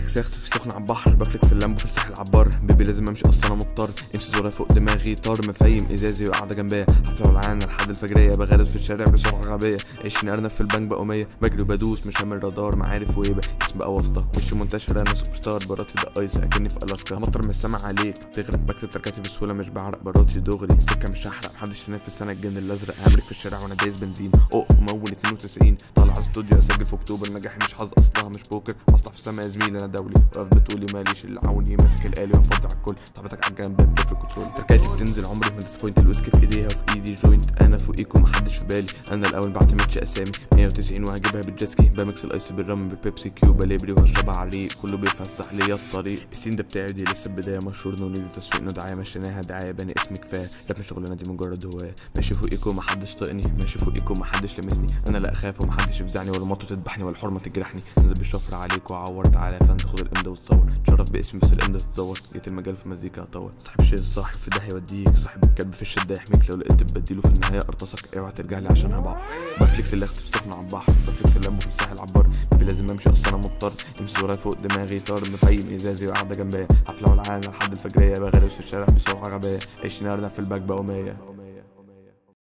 بفليكس يخت في سخن على البحر بفليكس اللامبو في الساحل عبار بيبي لازم امشي اصلا انا مضطر امشي زورها فوق دماغي طار مفايم ازازي وقاعده جنبيا حفله ولعانه لحد الفجريه بغرز في الشارع بسرعه غبيه عشرين ارنب في البنك بقوا 100 بجري وبدوس مش هعمل رادار معارف ويبه اسم بقى واسطه وشي منتشر انا سوبر ستار براتي ده ايس اكني في الاسكا همطر من السما عليك تغرق بكتب تركاتي بسهوله مش بعرق براتي دغري سكه مش هحرق محدش ينافس انا الجن الازرق همرك في الشارع وانا دايس بنزين اقف مول 92 طالع على استوديو اسجل في اكتوبر نجاحي مش حظ اصلها مش بوكر مصلح في السما يا زميلي انا دولي واقف بتقولي ماليش اللي عاوني ماسك الالي وافضي على الكل طبعتك على الجنب بتفرق كنترول تركاتي بتنزل عمري ما ديسبوينت الويسكي في ايديها وفي ايدي جوينت انا فوقيكم محدش في بالي انا الاول بعتمدش اسامي 190 وهجيبها بالجاسكي بمكس الايس بالرم بالبيبسي كيوبا ليبري وهشربها على الريق كله بيفسح ليا الطريق السين ده بتاعي دي لسه البدايه مشهور نوني دي تسويق نو دعايه مشيناها دعايه بني اسمي كفايه راب مش شغلانه دي مجرد هوايه ماشي فوقيكم محدش طايقني ماشي فوقيكم محدش لمسني انا لا اخاف ومحدش يفزعني ولا مطو تذبحني ولا حرمه تجرحني نزل بالشفر عليك وعور تعالى يا فانز خد الامضه وتصور تشرف باسمي بس الامضه تتزور جيت المجال في مزيكا هطور صاحب شيء الصاحب في ده هيوديك صاحب الكلب في الشده يحميك لو لقيت بديله في النهايه ارتصك اوعى ترجع لي عشان هبع بفليكس اللي في سخن على البحر بفليكس اللامبو في الساحل عبار بيبي لازم امشي اصلا انا مضطر امشي زورها فوق دماغي طار مفيم ازازي وقاعده جنبيا حفله ولعانه لحد الفجريه بغرس في الشارع بسرعه غبيه 20 ارنب في الباك بقوا 100